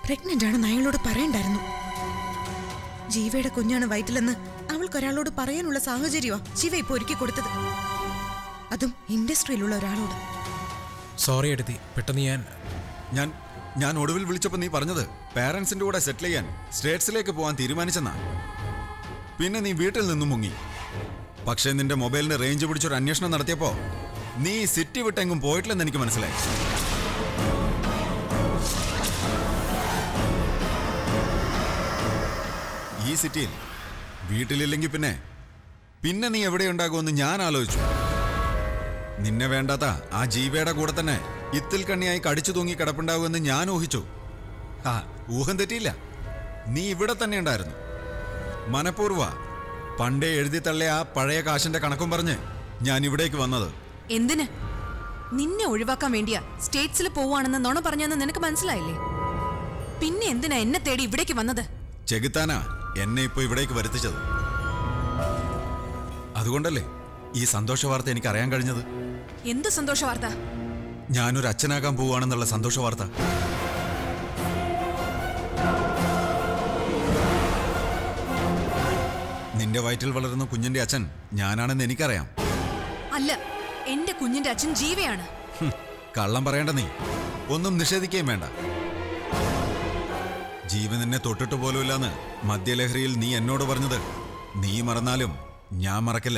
pregnant ആണെന്ന് അയാളോട് പറയണ്ടായിരുന്നു ജീവയുടെ കുഞ്ഞാണ് വയറ്റിലെന്ന് അവൾക്കൊരാളോട് പറയാനുള്ള സാഹചര്യമാ ശിവ ഇപ്പൊ ഒരുക്കി കൊടുത്തത് അതും ഇൻഡസ്ട്രിയിലുള്ള ഒരാളോട് സോറി എടുത്തി പെട്ടെന്ന് ഞാൻ ഞാൻ ഞാൻ ഒടുവിൽ വിളിച്ചപ്പോൾ നീ പറഞ്ഞത് പാരൻസിന്റെ കൂടെ സെറ്റിൽ ചെയ്യാൻ സ്റ്റേറ്റ്സിലേക്ക് പോകാൻ തീരുമാനിച്ചെന്നാ പിന്നെ നീ വീട്ടിൽ നിന്നും മുങ്ങി പക്ഷേ നിന്റെ മൊബൈലിന് റേഞ്ച് പിടിച്ചൊരു അന്വേഷണം നടത്തിയപ്പോ നീ സിറ്റി വിട്ടെങ്കും പോയിട്ടില്ലെന്ന് എനിക്ക് മനസ്സിലായി ഈ സിറ്റിയിൽ വീട്ടിലില്ലെങ്കിൽ പിന്നെ പിന്നെ നീ എവിടെ ഉണ്ടാകുമെന്ന് ഞാൻ ആലോചിച്ചു നിന്നെ വേണ്ടാത്ത ആ ജീവയുടെ കൂടെ തന്നെ ഇത്തിൽ കണ്ണിയായി കടിച്ചു തൂങ്ങി കിടപ്പുണ്ടാവുമെന്ന് ഞാൻ ഊഹിച്ചു ആ ഊഹം തെറ്റിയില്ല നീ ഇവിടെ തന്നെ ഉണ്ടായിരുന്നു മനഃപൂർവ്വ പണ്ടേ എഴുതി തള്ളിയ ആ പഴയ കാശിന്റെ കണക്കും പറഞ്ഞ് ഞാൻ ഇവിടേക്ക് വന്നത് എന്തിന് നിന്നെ ഒഴിവാക്കാൻ വേണ്ടിയാ സ്റ്റേറ്റ്സിൽ പോവാണെന്ന് നുണ പറഞ്ഞെന്ന് നിനക്ക് മനസ്സിലായില്ലേ പിന്നെ എന്തിനാ എന്നെ തേടി ഇവിടേക്ക് വന്നത് ചെകുത്താനാ എന്നെ ഇപ്പൊ ഇവിടേക്ക് വരുത്തിച്ചത് അതുകൊണ്ടല്ലേ ഈ സന്തോഷ വാർത്ത എനിക്ക് അറിയാൻ കഴിഞ്ഞത് എന്ത് സന്തോഷ വാർത്ത ഞാനൊരു അച്ഛനാകാൻ പോവുകയാണെന്നുള്ള സന്തോഷ വാർത്ത നിന്റെ വയറ്റിൽ വളരുന്ന കുഞ്ഞിന്റെ അച്ഛൻ ഞാനാണെന്ന് എനിക്കറിയാം അല്ല എന്റെ കുഞ്ഞിന്റെ അച്ഛൻ ജീവയാണ് ഹും, കള്ളം പറയണ്ട നീ ഒന്നും നിഷേധിക്കുകയും വേണ്ട ജീവൻ നിന്നെ തൊട്ടിട്ട് പോലുമില്ലെന്ന് മദ്യലഹരിയിൽ നീ എന്നോട് പറഞ്ഞത് നീ മറന്നാലും ഞാൻ മറക്കില്ല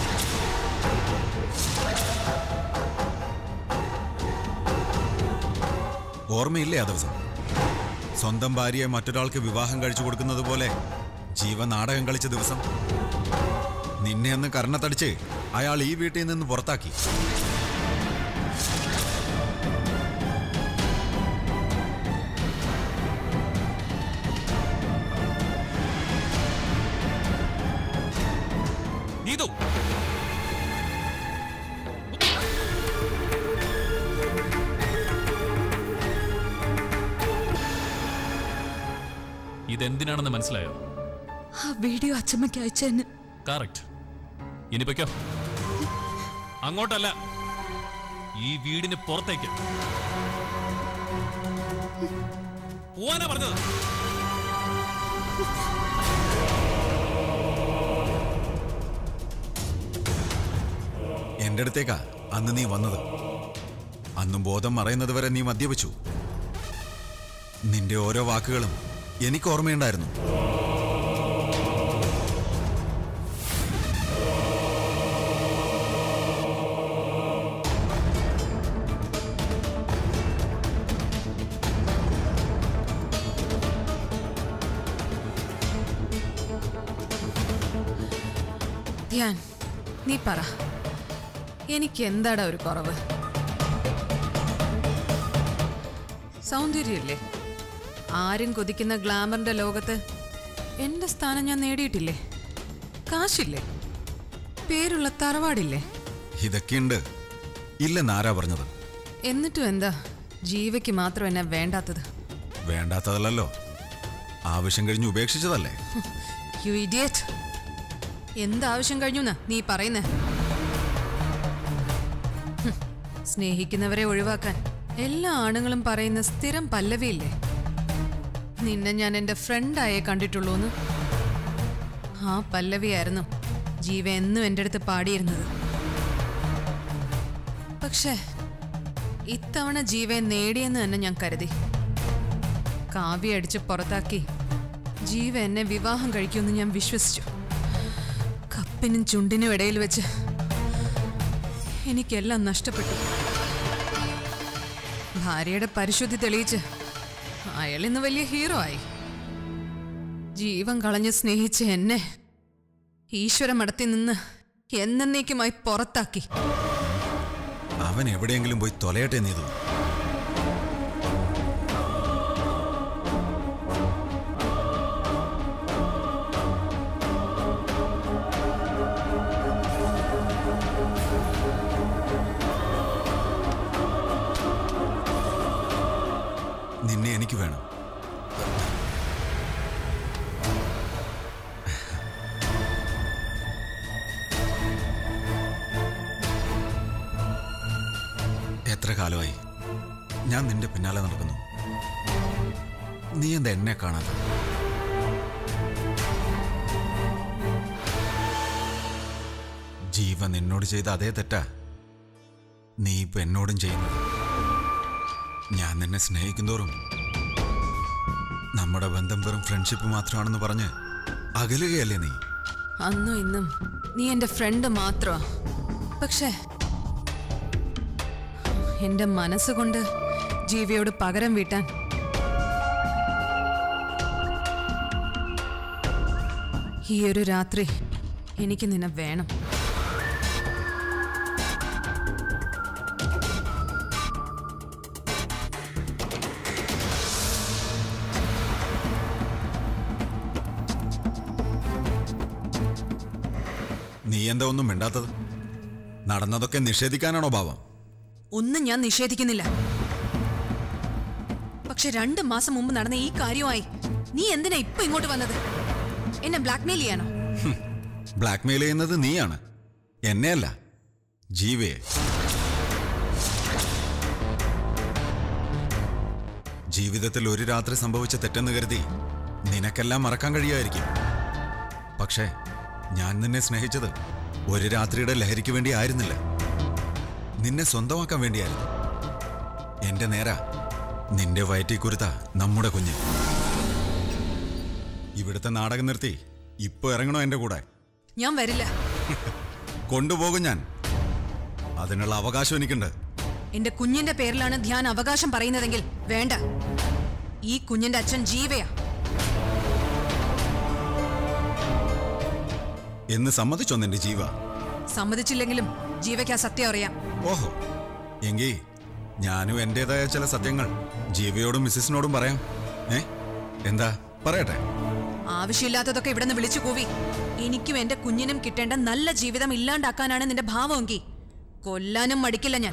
ഓർമ്മയില്ലേ ആ ദിവസം സ്വന്തം ഭാര്യയെ മറ്റൊരാൾക്ക് വിവാഹം കഴിച്ചു കൊടുക്കുന്നത് പോലെ ജീവ നാടകം കളിച്ച ദിവസം നിന്നെ അന്ന് കർണത്തടിച്ച് അയാൾ ഈ വീട്ടിൽ നിന്ന് പുറത്താക്കി നീതു ഇതെന്തിനാണെന്ന് മനസ്സിലായോ ആ വീഡിയോ അച്ഛമ്മയ്ക്ക് അയച്ചെന്ന് കറക്റ്റ് ഇനി പൊയ്ക്കോ അങ്ങോട്ടല്ല ഈ വീടിന് പുറത്തേക്ക് പോവാനാ പറഞ്ഞത് എന്റെ അടുത്തേക്കാ അന്ന് നീ വന്നത് അന്നും ബോധം മറയുന്നത് വരെ നീ മദ്യപിച്ചു നിന്റെ ഓരോ വാക്കുകളും എനിക്ക് ഓർമ്മയുണ്ടായിരുന്നു ധ്യാൻ നീ പറ എനിക്ക് എന്താടാ ഒരു കുറവ് സൗന്ദര്യമില്ലേ ആരും കൊതിക്കുന്ന ഗ്ലാമറിന്റെ ലോകത്ത് എന്റെ സ്ഥാനം ഞാൻ നേടിയിട്ടില്ലേ കാശില്ലേ പേരുള്ള തറവാടില്ലേ ഇതൊക്കെയുണ്ട് ഇല്ലെന്നാരാ പറഞ്ഞത് എന്നിട്ടും എന്താ ജീവയ്ക്ക് മാത്രം എന്നെ വേണ്ടാത്തത് വേണ്ടാത്തതല്ലോ ആവശ്യം കഴിഞ്ഞ് ഉപേക്ഷിച്ചതല്ലേ യു ഇഡിയറ്റ് എന്താവശ്യം കഴിഞ്ഞു നീ പറയുന്നേ ഹും, സ്നേഹിക്കുന്നവരെ ഒഴിവാക്കാൻ എല്ലാ ആണുങ്ങളും പറയുന്ന സ്ഥിരം പല്ലവിയില്ലേ നിന്നെ ഞാൻ എൻ്റെ ഫ്രണ്ടായേ കണ്ടിട്ടുള്ളൂന്ന് ആ പല്ലവിയായിരുന്നു ജീവ എന്നും എൻ്റെ അടുത്ത് പാടിയിരുന്നത് പക്ഷേ ഇത്തവണ ജീവയെ നേടിയെന്ന് തന്നെ ഞാൻ കരുതി കാവ്യ അടിച്ച് പുറത്താക്കി ജീവ എന്നെ വിവാഹം കഴിക്കുമെന്ന് ഞാൻ വിശ്വസിച്ചു കപ്പിനും ചുണ്ടിനും ഇടയിൽ വെച്ച് എനിക്കെല്ലാം നഷ്ടപ്പെട്ടു ഭാര്യയുടെ പരിശുദ്ധി തെളിയിച്ച് അയാൾ ഇന്ന് വലിയ ഹീറോ ആയി ജീവൻ കളഞ്ഞ് സ്നേഹിച്ച എന്നെ ഈശ്വര മടത്തിൽ നിന്ന് എന്നേക്കുമായി പുറത്താക്കി അവൻ എവിടെയെങ്കിലും പോയി തൊലയട്ടെ നീതു നിന്നെ എനിക്ക് വേണം എത്ര കാലമായി ഞാൻ നിന്റെ പിന്നാലെ നടക്കുന്നു നീ എന്താ എന്നെ കാണാത്ത ജീവ നിന്നോട് ചെയ്ത അതേ തെറ്റാ നീ ഇപ്പൊ എന്നോടും ചെയ്യുന്നത് ഞാൻ നിന്നെ സ്നേഹിക്കുന്തോറും നമ്മുടെ ബന്ധം വെറും ഫ്രണ്ട്ഷിപ്പ് മാത്രമാണെന്ന് പറഞ്ഞ് അകലുകയല്ലേ നീ അന്നും ഇന്നും നീ എന്റെ ഫ്രണ്ട് മാത്രമാ പക്ഷേ എന്റെ മനസ്സുകൊണ്ട് ജീവിയോട് പകരം വീട്ടാൻ ഈ ഒരു രാത്രി എനിക്ക് നിന്നെ വേണം നീ എന്താ ഒന്നും മിണ്ടാത്തത് നടന്നതൊക്കെ നിഷേധിക്കാനാണോ ഭാവം ഒന്നും ഞാൻ നിഷേധിക്കുന്നില്ല പക്ഷെ രണ്ട് മാസം മുമ്പ് നടന്ന ഈ കാര്യമായി നീ എന്തിനാ ഇപ്പൊ ഇങ്ങോട്ട് വന്നത് എന്നെ ബ്ലാക്ക്മെയിൽ ചെയ്യാനോ ബ്ലാക്ക്മെയിൽ ചെയ്യുന്നത് നീയാണ് എന്നെയല്ല ജീവയെ ജീവിതത്തിൽ ഒരു രാത്രി സംഭവിച്ച തെറ്റെന്ന് കരുതി നിനക്കെല്ലാം മറക്കാൻ കഴിയുമായിരിക്കും പക്ഷേ ഞാൻ നിന്നെ സ്നേഹിച്ചത് ഒരു രാത്രിയുടെ ലഹരിക്ക് വേണ്ടി ആയിരുന്നില്ല നിന്നെ സ്വന്തമാക്കാൻ വേണ്ടിയായിരുന്നു എന്റെ നേര നിന്റെ വയറ്റി കുരുത്ത നമ്മുടെ കുഞ്ഞ് ഇവിടുത്തെ നാടകം നിർത്തി ഇപ്പൊ ഇറങ്ങണോ എന്റെ കൂടെ ഞാൻ വരില്ല കൊണ്ടുപോകും ഞാൻ അതിനുള്ള അവകാശം എനിക്കുണ്ട് എന്റെ കുഞ്ഞിന്റെ പേരിലാണ് ധ്യാൻ അവകാശം പറയുന്നതെങ്കിൽ വേണ്ട ഈ കുഞ്ഞിന്റെ അച്ഛൻ ജീവയാ എന്ന് സമ്മതിച്ചോ നിന്റെ ജീവ സമ്മതിച്ചില്ലെങ്കിലും ജീവയ്ക്ക് ആ സത്യം അറിയാം ഓഹോ എങ്കി ഞാനും എന്റേതായ ചില സത്യങ്ങൾ ജീവയോടും മിസ്സിസിനോടും പറയാം ഏ എന്താ പറയട്ടെ ആവശ്യമില്ലാത്തതൊക്കെ ഇവിടെ നിന്ന് വിളിച്ചു കൂവി എനിക്കും എന്റെ കുഞ്ഞിനും കിട്ടേണ്ട നല്ല ജീവിതം ഇല്ലാണ്ടാക്കാനാണ് നിന്റെ ഭാവമെങ്കിൽ കൊല്ലാനും മടിക്കില്ല ഞാൻ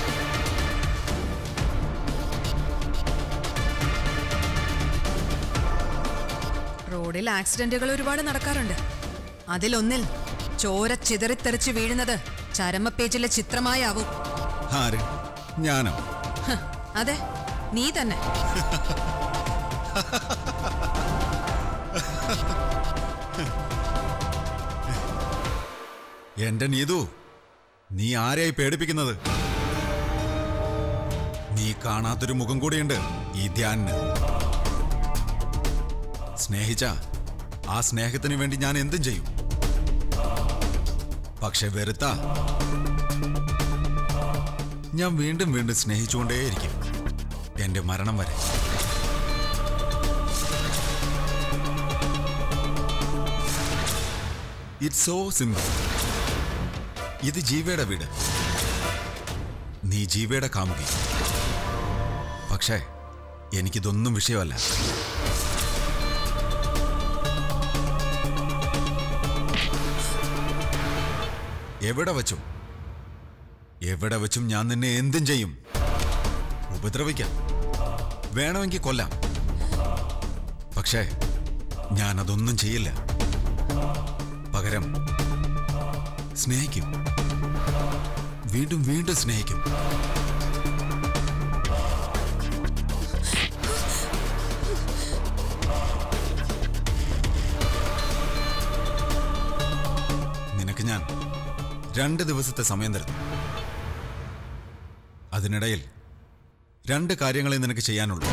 റോഡിൽ ആക്സിഡന്റുകൾ ഒരുപാട് നടക്കാറുണ്ട് അതിലൊന്നിൽ ചോര ചിതറിത്തെറിച്ച് വീഴുന്നത് ചരമപ്പേജിലെ ചിത്രമായാവും ആര് ഞാനോ ഹ്, അതെ നീ തന്നെ എന്റെ നീതു നീ ആരെയായി പേടിപ്പിക്കുന്നത് നീ കാണാത്തൊരു മുഖം കൂടിയുണ്ട് ഈ ധ്യാനിന് സ്നേഹിച്ച ആ സ്നേഹത്തിന് വേണ്ടി ഞാൻ എന്തും ചെയ്യും പക്ഷെ വെറുത്ത ഞാൻ വീണ്ടും വീണ്ടും സ്നേഹിച്ചുകൊണ്ടേയിരിക്കും എന്റെ മരണം വരെ ഇറ്റ്സ് സോ സിമ്പിൾ ഇത് ജീവയുടെ വീട് നീ ജീവയുടെ കാമുകി പക്ഷേ എനിക്കിതൊന്നും വിഷയമല്ല എവിടെ വച്ചും എവിടെ വെച്ചും ഞാൻ നിന്നെ എന്തും ചെയ്യും ഉപദ്രവിക്കാം വേണമെങ്കിൽ കൊല്ലാം പക്ഷേ ഞാൻ അതൊന്നും ചെയ്യില്ല പകരം സ്നേഹിക്കും വീണ്ടും വീണ്ടും സ്നേഹിക്കും നിനക്ക് ഞാൻ രണ്ട് ദിവസത്തെ സമയം തരുന്നു അതിനിടയിൽ രണ്ട് കാര്യങ്ങളെ നിനക്ക് ചെയ്യാനുള്ളൂ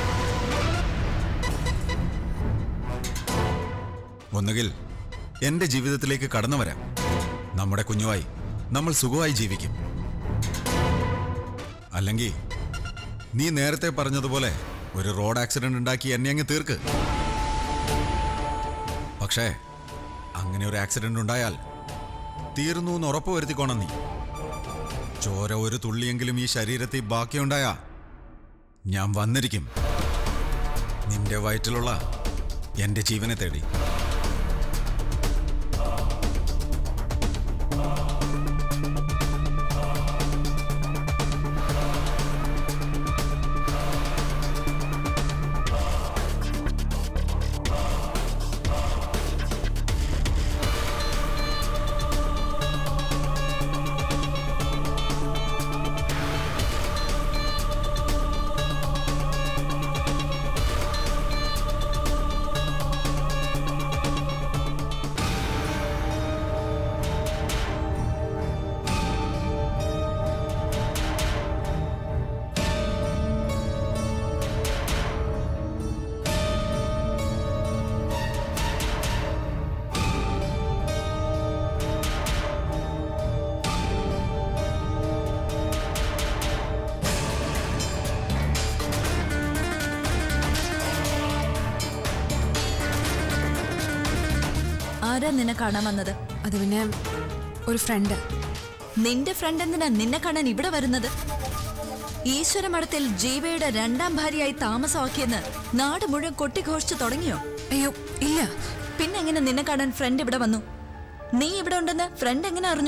ഒന്നുകിൽ എന്റെ ജീവിതത്തിലേക്ക് കടന്നു വരാം നമ്മുടെ കുഞ്ഞുമായി നമ്മൾ സുഖമായി ജീവിക്കും അല്ലെങ്കിൽ നീ നേരത്തെ പറഞ്ഞതുപോലെ ഒരു റോഡ് ആക്സിഡന്റ് ഉണ്ടാക്കി എന്നെ അങ്ങ് തീർക്ക് പക്ഷേ അങ്ങനെ ഒരു ആക്സിഡന്റ് ഉണ്ടായാൽ തീർന്നു എന്ന് ഉറപ്പ് വരുത്തിക്കോണം നീ ചോര ഒരു തുള്ളിയെങ്കിലും ഈ ശരീരത്തിൽ ബാക്കിയുണ്ടായാ ഞാൻ വന്നിരിക്കും നിന്റെ വയറ്റിലുള്ള എന്റെ ജീവനെ തേടി ആരാ നിന്നെ കാണാൻ വന്നത് അത് പിന്നെ ഒരു ഫ്രണ്ട് നിന്റെ ഫ്രണ്ട് എന്തിനാ നിന്നെ കാണാൻ ഇവിടെ വരുന്നത് ഈശ്വരമഠത്തിൽ ജീവയുടെ രണ്ടാം ഭാര്യയായി താമസമാക്കിയെന്ന് നാട് മുഴുവൻ കൊട്ടിഘോഷിച്ചു തുടങ്ങിയോ അയ്യോ ഇല്ല പിന്നെ എങ്ങനെ നിന്നെ കാണാൻ ഫ്രണ്ട് ഇവിടെ വന്നു നീ ഇവിടെ ഉണ്ടെന്ന് ഫ്രണ്ട് എങ്ങനെ അറിഞ്ഞു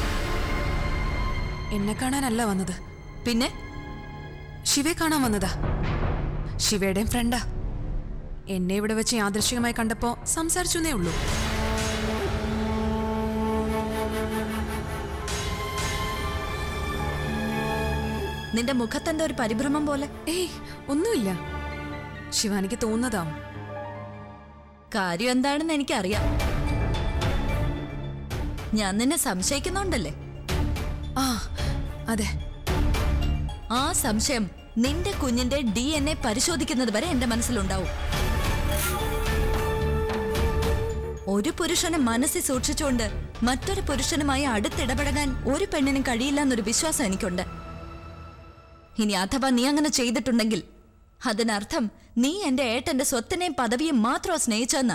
എന്നെ കാണാനല്ല വന്നത് പിന്നെ ശിവയെ കാണാൻ വന്നതാ ശിവയുടെയും ഫ്രണ്ടാ എന്നെ ഇവിടെ വെച്ച് യാദൃശികമായി കണ്ടപ്പോ സംസാരിച്ചെന്നേ ഉള്ളൂ നിന്റെ മുഖത്തെന്താ ഒരു പരിഭ്രമം പോലെ ഏയ് ഒന്നുമില്ല ശിവാനിക്ക് തോന്നുന്നതാവും കാര്യം എന്താണെന്ന് എനിക്കറിയാം ഞാൻ നിന്നെ സംശയിക്കുന്നുണ്ടല്ലേ ആ അതെ ആ സംശയം നിന്റെ കുഞ്ഞിന്റെ ഡി എൻ എ പരിശോധിക്കുന്നത് വരെ എന്റെ മനസ്സിലുണ്ടാവും ഒരു പുരുഷനെ മനസ്സിൽ സൂക്ഷിച്ചുകൊണ്ട് മറ്റൊരു പുരുഷനുമായി അടുത്തിടപഴകാൻ ഒരു പെണ്ണിനും കഴിയില്ല എന്നൊരു വിശ്വാസം എനിക്കുണ്ട് ഇനി അഥവാ നീ അങ്ങനെ ചെയ്തിട്ടുണ്ടെങ്കിൽ അതിനർത്ഥം നീ എന്റെ ഏട്ടന്റെ സ്വത്തിനെയും പദവിയും മാത്രം സ്നേഹിച്ചെന്നാ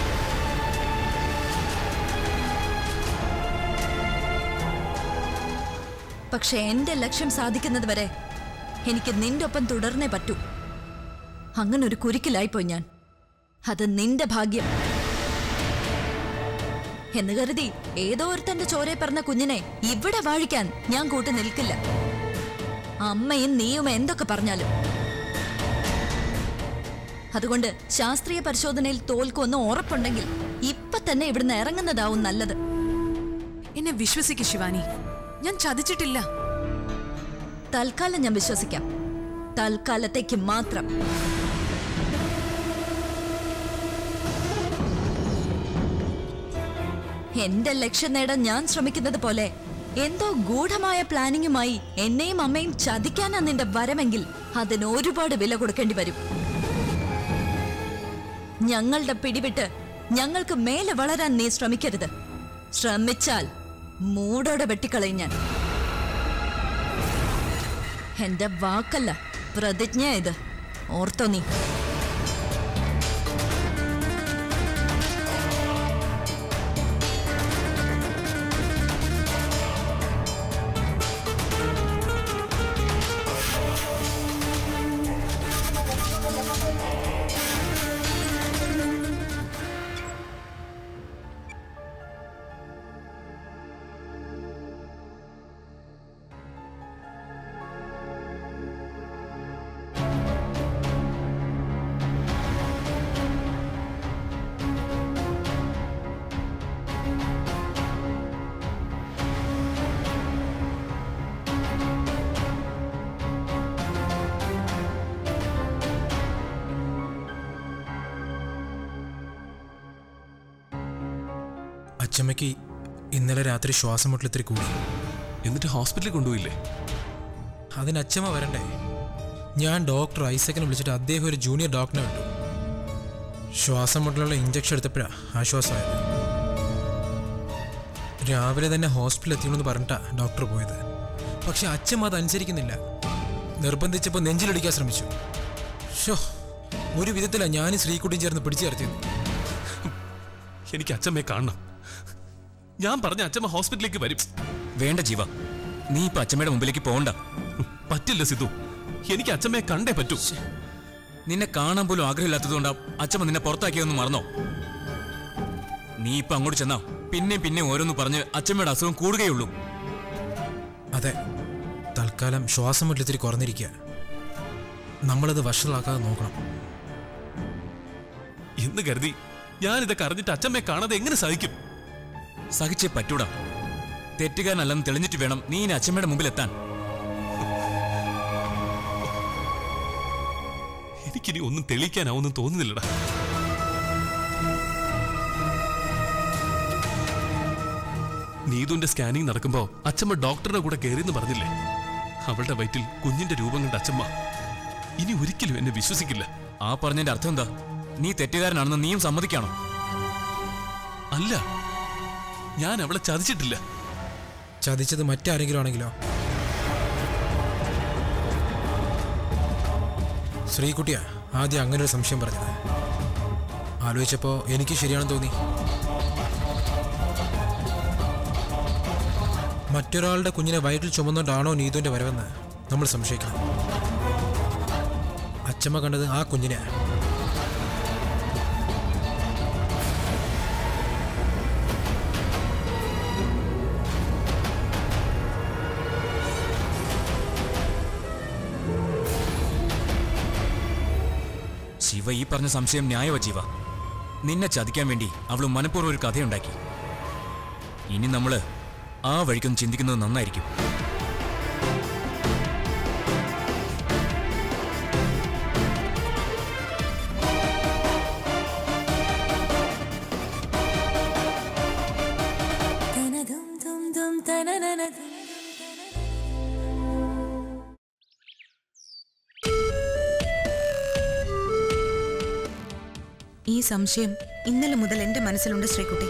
പക്ഷെ എന്റെ ലക്ഷ്യം സാധിക്കുന്നത് വരെ എനിക്ക് നിന്റെ ഒപ്പം തുടർന്നേ പറ്റൂ അങ്ങനെ ഒരു കുരുക്കിലായിപ്പോയി ഞാൻ അത് നിന്റെ ഭാഗ്യം എന്ന് കരുതി ഏതോ ഒരുത്തന്റെ ചോരയെ പറഞ്ഞ കുഞ്ഞിനെ ഇവിടെ വാഴിക്കാൻ ഞാൻ കൂട്ടു നിൽക്കില്ല അമ്മയും നീയും എന്തൊക്കെ പറഞ്ഞാലും അതുകൊണ്ട് ശാസ്ത്രീയ പരിശോധനയിൽ തോൽക്കുമെന്ന് ഉറപ്പുണ്ടെങ്കിൽ ഇപ്പൊ തന്നെ ഇവിടുന്ന് ഇറങ്ങുന്നതാവും നല്ലത് എന്നെ വിശ്വസിക്ക് ശിവാനി ഞാൻ ചതിച്ചിട്ടില്ല തൽക്കാലം ഞാൻ വിശ്വസിക്കാം തൽക്കാലത്തേക്ക് മാത്രം എന്റെ ലക്ഷ്യം നേടാൻ ഞാൻ ശ്രമിക്കുന്നത് പോലെ എന്തോ ഗൂഢമായ പ്ലാനിങ്ങുമായി എന്നെയും അമ്മയും ചതിക്കാനാ നിന്റെ വരമെങ്കിൽ അതിന് ഒരുപാട് വില കൊടുക്കേണ്ടി വരും ഞങ്ങളുടെ പിടിവിട്ട് ഞങ്ങൾക്ക് മേലെ വളരാൻ നീ ശ്രമിക്കരുത് ശ്രമിച്ചാൽ മൂടോടെ വെട്ടിക്കളയും ഞാൻ എന്റെ വാക്കല്ല പ്രതിജ്ഞ ഇത് ഓർത്തോ നീ അച്ചമ്മയ്ക്ക് ഇന്നലെ രാത്രി ശ്വാസം മുട്ടലിത്തിരി കൂടി എന്നിട്ട് ഹോസ്പിറ്റലിൽ കൊണ്ടുപോയില്ലേ അതിന് അച്ചമ്മ വരണ്ടേ ഞാൻ ഡോക്ടർ ഐസക്കിനെ വിളിച്ചിട്ട് അദ്ദേഹം ഒരു ജൂനിയർ ഡോക്ടറെ വിട്ടു ശ്വാസം മുട്ടലുള്ള ഇഞ്ചക്ഷൻ എടുത്തപ്പോഴാണ് ആശ്വാസമായത് രാവിലെ തന്നെ ഹോസ്പിറ്റലിൽ എത്തിയണമെന്ന് പറഞ്ഞിട്ടാ ഡോക്ടർ പോയത് പക്ഷെ അച്ഛമ്മ അത് അനുസരിക്കുന്നില്ല നിർബന്ധിച്ചപ്പോൾ നെഞ്ചിലടിക്കാൻ ശ്രമിച്ചു ഷോ ഒരു വിധത്തിലാണ് ഞാൻ ശ്രീകുട്ടിയും ചേർന്ന് പിടിച്ചു ചേർത്തിയത് എനിക്ക് അച്ഛമ്മയെ കാണണം ഞാൻ പറഞ്ഞ അച്ഛമ്മ ഹോസ്പിറ്റലിലേക്ക് വരും വേണ്ട ജീവ നീ ഇപ്പൊ അച്ഛമ്മയുടെ മുമ്പിലേക്ക് പോകണ്ട പറ്റില്ല സിദ്ധു എനിക്ക് അച്ഛമ്മയെ കണ്ടേ പറ്റൂ നിന്നെ കാണാൻ പോലും ആഗ്രഹമില്ലാത്തതുകൊണ്ടാ അച്ഛമ്മ നിന്നെ പുറത്താക്കിയതെന്ന് മറന്നോ നീ ഇപ്പൊ അങ്ങോട്ട് ചെന്നാ പിന്നെയും പിന്നെയും ഓരോന്ന് പറഞ്ഞ് അച്ഛമ്മയുടെ അസുഖം കൂടുകയുള്ളൂ അതെ തൽക്കാലം ശ്വാസം മുട്ടലിത്തിരി കുറഞ്ഞിരിക്കുക നമ്മളത് വഷളാക്കാതെ നോക്കണം എന്ന് കരുതി ഞാൻ ഇതൊക്കെ അറിഞ്ഞിട്ട് അച്ഛമ്മയെ കാണാതെ എങ്ങനെ സഹിക്കും സഹിച്ചേ പറ്റൂടാ തെറ്റുകാരനല്ലെന്ന് തെളിഞ്ഞിട്ട് വേണം നീ ഇനി അച്ഛമ്മയുടെ മുമ്പിൽ എത്താൻ എനിക്കിനി ഒന്നും തെളിയിക്കാനാവൊന്നും തോന്നുന്നില്ലടാ നീതുവിന്റെ സ്കാനിങ് നടക്കുമ്പോ അച്ഛമ്മ ഡോക്ടറുടെ കൂടെ കയറിയെന്ന് പറഞ്ഞില്ലേ അവളുടെ വയറ്റിൽ കുഞ്ഞിന്റെ രൂപം കണ്ട അച്ഛമ്മ ഇനി ഒരിക്കലും എന്നെ വിശ്വസിക്കില്ല ആ പറഞ്ഞതിന്റെ അർത്ഥം എന്താ നീ തെറ്റുകാരനാണെന്ന് നീയും സമ്മതിക്കാണോ അല്ല ഞാൻ അവളെ ചതിച്ചിട്ടില്ല ചതിച്ചത് മറ്റാരെങ്കിലും ആണെങ്കിലോ ശ്രീകുട്ടിയാ ആദ്യം അങ്ങനെ ഒരു സംശയം പറഞ്ഞത് ആലോചിച്ചപ്പോൾ എനിക്ക് ശരിയാണെന്ന് തോന്നി മറ്റൊരാളുടെ കുഞ്ഞിനെ വയറ്റിൽ ചുമന്നുകൊണ്ടാണോ നീതുവിന്റെ വരവെന്ന് നമ്മൾ സംശയിക്കണം അച്ചമ്മ കണ്ടത് ആ കുഞ്ഞിനെ ശിവ ഈ പറഞ്ഞ സംശയം ന്യായവ ജീവ നിന്നെ ചതിക്കാൻ വേണ്ടി അവൾ മനഃപൂർവ്വം ഒരു കഥയുണ്ടാക്കി ഇനി നമ്മള് ആ വഴിക്കൊന്ന് ചിന്തിക്കുന്നത് നന്നായിരിക്കും ഈ സംശയം ഇന്നലെ മുതൽ എന്റെ മനസ്സിലുണ്ട് ശ്രീകുട്ടി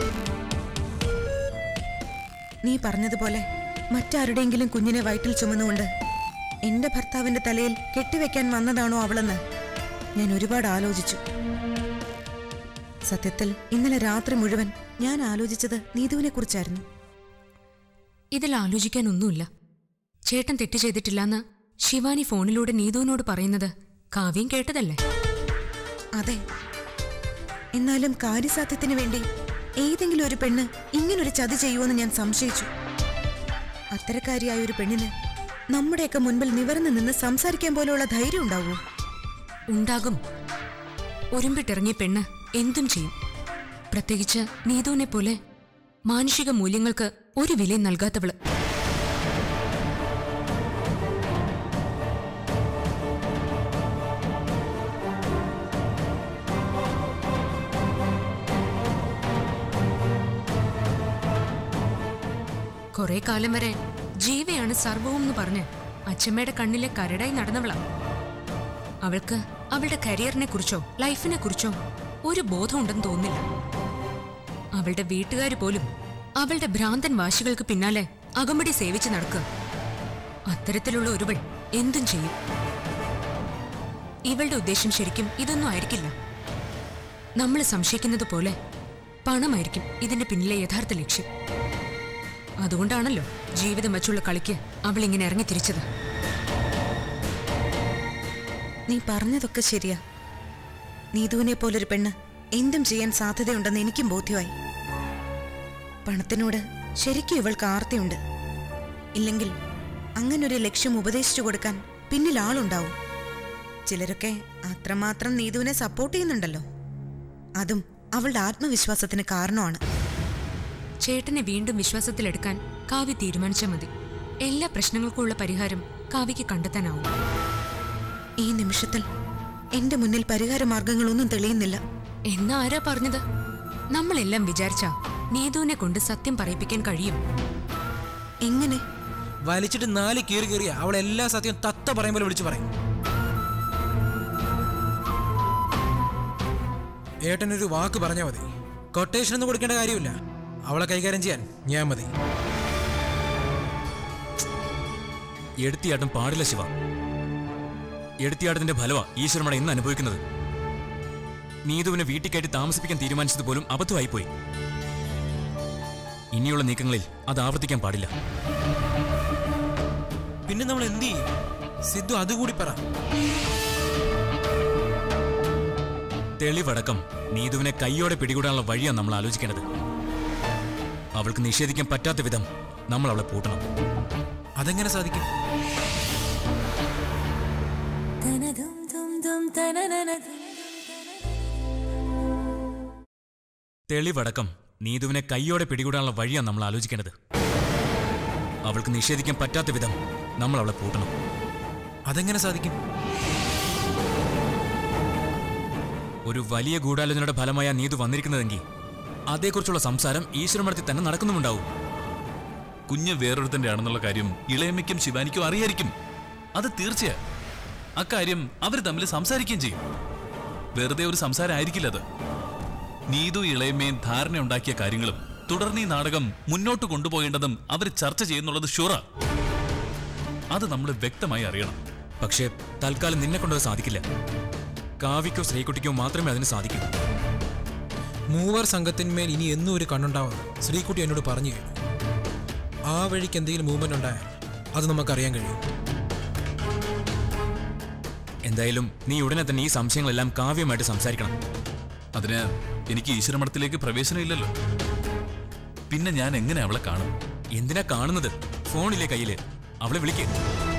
നീ പറഞ്ഞതുപോലെ മറ്റാരുടെയെങ്കിലും കുഞ്ഞിനെ വയറ്റിൽ ചുമന്നുകൊണ്ട് എന്റെ ഭർത്താവിന്റെ തലയിൽ കെട്ടിവെക്കാൻ വന്നതാണോ അവളെന്ന് ഞാൻ ഒരുപാട് ആലോചിച്ചു സത്യത്തിൽ ഇന്നലെ രാത്രി മുഴുവൻ ഞാൻ ആലോചിച്ചത് നീതുവിനെ കുറിച്ചായിരുന്നു ഇതിൽ ആലോചിക്കാനൊന്നുമില്ല ചേട്ടൻ തെറ്റ് ചെയ്തിട്ടില്ലെന്ന് ശിവാനി ഫോണിലൂടെ നീതുവിനോട് പറയുന്നത് കാവ്യം കേട്ടതല്ലേ അതെ എന്നാലും കാര്യസാധ്യത്തിന് വേണ്ടി ഏതെങ്കിലും ഒരു പെണ്ണ് ഇങ്ങനൊരു ചതി ചെയ്യുമെന്ന് ഞാൻ സംശയിച്ചു അത്തരക്കാരിയായ ഒരു പെണ്ണിന് നമ്മുടെയൊക്കെ മുൻപിൽ നിവർന്നു നിന്ന് സംസാരിക്കാൻ പോലെയുള്ള ധൈര്യം ഉണ്ടാവുമോ ഉണ്ടാകും ഒരുമ്പിട്ടിറങ്ങിയ പെണ്ണ് എന്തും ചെയ്യും പ്രത്യേകിച്ച് നീതുവിനെ പോലെ മാനുഷിക മൂല്യങ്ങൾക്ക് ഒരു വിലയും നൽകാത്തവള് കുറെ കാലം വരെ ജീവയാണ് സർവവും എന്ന് പറഞ്ഞ് അച്ഛമ്മയുടെ കണ്ണിലെ കരടായി നടന്നവളാ അവൾക്ക് അവളുടെ കരിയറിനെ കുറിച്ചോ ലൈഫിനെ കുറിച്ചോ ഒരു ബോധമുണ്ടെന്ന് തോന്നില്ല അവളുടെ വീട്ടുകാർ പോലും അവളുടെ ഭ്രാന്തൻ വാശികൾക്ക് പിന്നാലെ അകമ്പടി സേവിച്ച് നടക്കുക അത്തരത്തിലുള്ള ഒരുവൾ എന്തും ചെയ്യും ഇവളുടെ ഉദ്ദേശം ശരിക്കും ഇതൊന്നും ആയിരിക്കില്ല നമ്മൾ സംശയിക്കുന്നത് പോലെ പണമായിരിക്കും ഇതിന്റെ പിന്നിലെ യഥാർത്ഥ ലക്ഷ്യം അതുകൊണ്ടാണല്ലോ ജീവിതം വച്ചുള്ള കളിക്ക് അവൾ ഇങ്ങനെ ഇറങ്ങി തിരിച്ചത് നീ പറഞ്ഞതൊക്കെ ശരിയാ നീതുവിനെ പോലൊരു പെണ്ണ് എന്തും ചെയ്യാൻ സാധ്യതയുണ്ടെന്ന് എനിക്കും ബോധ്യമായി പണത്തിനോട് ശരിക്കും ഇവൾക്ക് ആർത്തിയുണ്ട് ഇല്ലെങ്കിൽ അങ്ങനൊരു ലക്ഷ്യം ഉപദേശിച്ചു കൊടുക്കാൻ പിന്നിൽ ആളുണ്ടാവും ചിലരൊക്കെ അത്രമാത്രം നീതുവിനെ സപ്പോർട്ട് ചെയ്യുന്നുണ്ടല്ലോ അതും അവളുടെ ആത്മവിശ്വാസത്തിന് കാരണമാണ് ചേട്ടനെ വീണ്ടും വിശ്വാസത്തിലെടുക്കാൻ കാവ്യ തീരുമാനിച്ചാൽ മതി എല്ലാ പ്രശ്നങ്ങൾക്കുമുള്ള പരിഹാരം കാവ്യക്ക് കണ്ടെത്താനാവും ഈ നിമിഷത്തിൽ എന്റെ മുന്നിൽ പരിഹാര മാർഗങ്ങളൊന്നും തെളിയുന്നില്ല എന്നാ ആരാ പറഞ്ഞത് നമ്മളെല്ലാം വിചാരിച്ചാ നീതുവിനെ കൊണ്ട് സത്യം പറയിപ്പിക്കാൻ കഴിയും എങ്ങനെ വലിച്ചിട്ട് നാല് കീറി കീറിയ അവൾ എല്ലാ സത്യവും തത്ത പറയുമ്പോൾ വിളിച്ചു പറയും ഏട്ടനൊരു വാക്ക് പറഞ്ഞാൽ മതി കൊട്ടേഷൻ ഒന്നും കൊടുക്കേണ്ട കാര്യമില്ല അവളെ കൈകാര്യം ചെയ്യാൻ ഞാൻ മതി എടുത്തിയാട്ടം പാടില്ല ശിവ എടുത്തിയാട്ടത്തിന്റെ ഫലമാ ഈശ്വരമട ഇന്ന് അനുഭവിക്കുന്നത് നീതുവിനെ വീട്ടിൽ കയറ്റി താമസിപ്പിക്കാൻ തീരുമാനിച്ചത് പോലും അബദ്ധമായിപ്പോയി ഇനിയുള്ള നീക്കങ്ങളിൽ അത് ആവർത്തിക്കാൻ പാടില്ല പിന്നെ നമ്മൾ എന്ത് ചെയ്യും സിദ്ധു അതുകൂടി പറ തെളിവടക്കം നീതുവിനെ കൈയോടെ പിടികൂടാനുള്ള വഴിയാണ് നമ്മൾ ആലോചിക്കേണ്ടത് അവൾക്ക് നിഷേധിക്കാൻ പറ്റാത്ത വിധം നമ്മൾ അവളെ പൂട്ടണം അതെങ്ങനെ സാധിക്കും തെളിവടക്കം നീതുവിനെ കൈയോടെ പിടികൂടാനുള്ള വഴിയാണ് നമ്മൾ ആലോചിക്കേണ്ടത് അവൾക്ക് നിഷേധിക്കാൻ പറ്റാത്ത വിധം നമ്മൾ അവളെ പൂട്ടണം അതെങ്ങനെ സാധിക്കും ഒരു വലിയ ഗൂഢാലോചനയുടെ ഫലമായ നീതു വന്നിരിക്കുന്നതെങ്കിൽ അതേക്കുറിച്ചുള്ള സംസാരം ഈശ്വരമടത്തിൽ തന്നെ നടക്കുന്നുമുണ്ടാവും കുഞ്ഞ് വേറൊരുത്തന്റെ ആണെന്നുള്ള കാര്യം ഇളയമ്മയ്ക്കും ശിവാനിക്കും അറിയായിരിക്കും അത് തീർച്ചയാ അക്കാര്യം അവർ തമ്മിൽ സംസാരിക്കുകയും ചെയ്യും വെറുതെ ഒരു സംസാരം ആയിരിക്കില്ല അത് നീതു ഇളയമ്മയും ധാരണയുണ്ടാക്കിയ കാര്യങ്ങളും തുടർന്ന് ഈ നാടകം മുന്നോട്ട് കൊണ്ടുപോകേണ്ടതും അവർ ചർച്ച ചെയ്യുന്നുള്ളത് ഷുറ അത് നമ്മൾ വ്യക്തമായി അറിയണം പക്ഷേ തൽക്കാലം നിന്നെ കൊണ്ടത് സാധിക്കില്ല കാവ്യക്കോ ശ്രീകുട്ടിക്കോ മാത്രമേ അതിന് സാധിക്കൂ മൂവർ സംഘത്തിന്മേൽ ഇനി എന്നും ഒരു കണ്ണുണ്ടാവുമെന്ന് ശ്രീകുട്ടി എന്നോട് പറഞ്ഞു കഴിഞ്ഞു ആ വഴിക്ക് എന്തെങ്കിലും മൂവ്മെന്റ് ഉണ്ടായാൽ അത് നമുക്കറിയാൻ കഴിയും എന്തായാലും നീ ഉടനെ തന്നെ ഈ സംശയങ്ങളെല്ലാം കാവ്യമായിട്ട് സംസാരിക്കണം അതിന് എനിക്ക് ഈശ്വരമഠത്തിലേക്ക് പ്രവേശനമില്ലല്ലോ പിന്നെ ഞാൻ എങ്ങനെ അവളെ കാണും എന്തിനാ കാണുന്നത് ഫോണിലെ കയ്യില് അവളെ വിളിക്ക്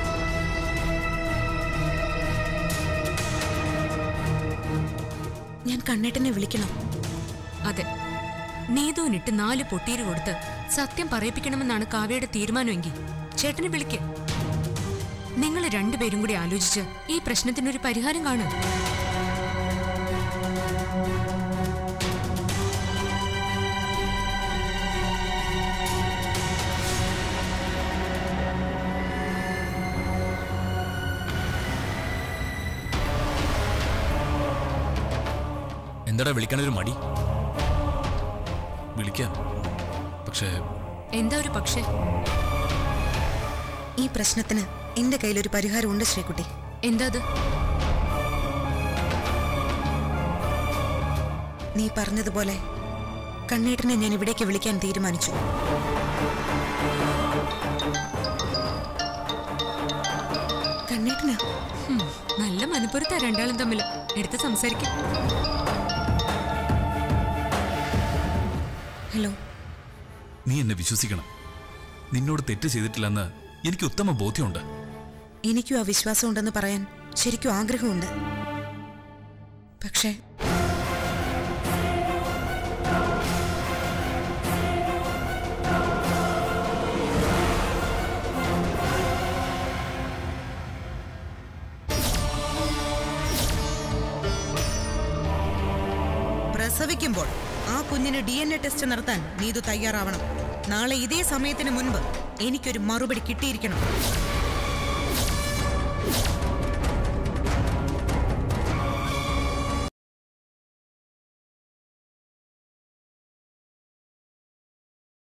ഞാൻ കണ്ണേട്ടനെ വിളിക്കണം അതെ നീതുവിനിട്ട് നാല് പൊട്ടീര് കൊടുത്ത് സത്യം പറയിപ്പിക്കണമെന്നാണ് കാവ്യയുടെ തീരുമാനമെങ്കിൽ ചേട്ടനെ വിളിക്ക് നിങ്ങൾ രണ്ടുപേരും കൂടി ആലോചിച്ച് ഈ പ്രശ്നത്തിനൊരു പരിഹാരം കാണും എന്താടാ വിളിക്കാനൊരു മടി വിളിക്കാം പക്ഷേ എന്താ ഒരു പക്ഷേ ഈ പ്രശ്നത്തിന് എന്റെ കയ്യിലൊരു പരിഹാരമുണ്ട് ശ്രീകുട്ടി എന്താ അത് നീ പറഞ്ഞതുപോലെ കണ്ണേട്ടനെ ഞാൻ ഇവിടേക്ക് വിളിക്കാൻ തീരുമാനിച്ചു കണ്ണേട്ടനാ ഹും, നല്ല മനപ്പുറത്താ രണ്ടാളും തമ്മിൽ എടുത്ത് സംസാരിക്കും ഹലോ നീ എന്നെ വിശ്വസിക്കണം നിന്നോട് തെറ്റ് ചെയ്തിട്ടില്ലെന്ന് എനിക്ക് ഉത്തമ ബോധ്യമുണ്ട് എനിക്കും ആ വിശ്വാസം ഉണ്ടെന്ന് പറയാൻ ശരിക്കും ആഗ്രഹമുണ്ട് പക്ഷേ പ്രസവിക്കുമ്പോൾ ആ കുഞ്ഞിന് ഡി എൻ എ ടെസ്റ്റ് നടത്താൻ നീതു തയ്യാറാവണം നാളെ ഇതേ സമയത്തിന് മുൻപ് എനിക്കൊരു മറുപടി കിട്ടിയിരിക്കണം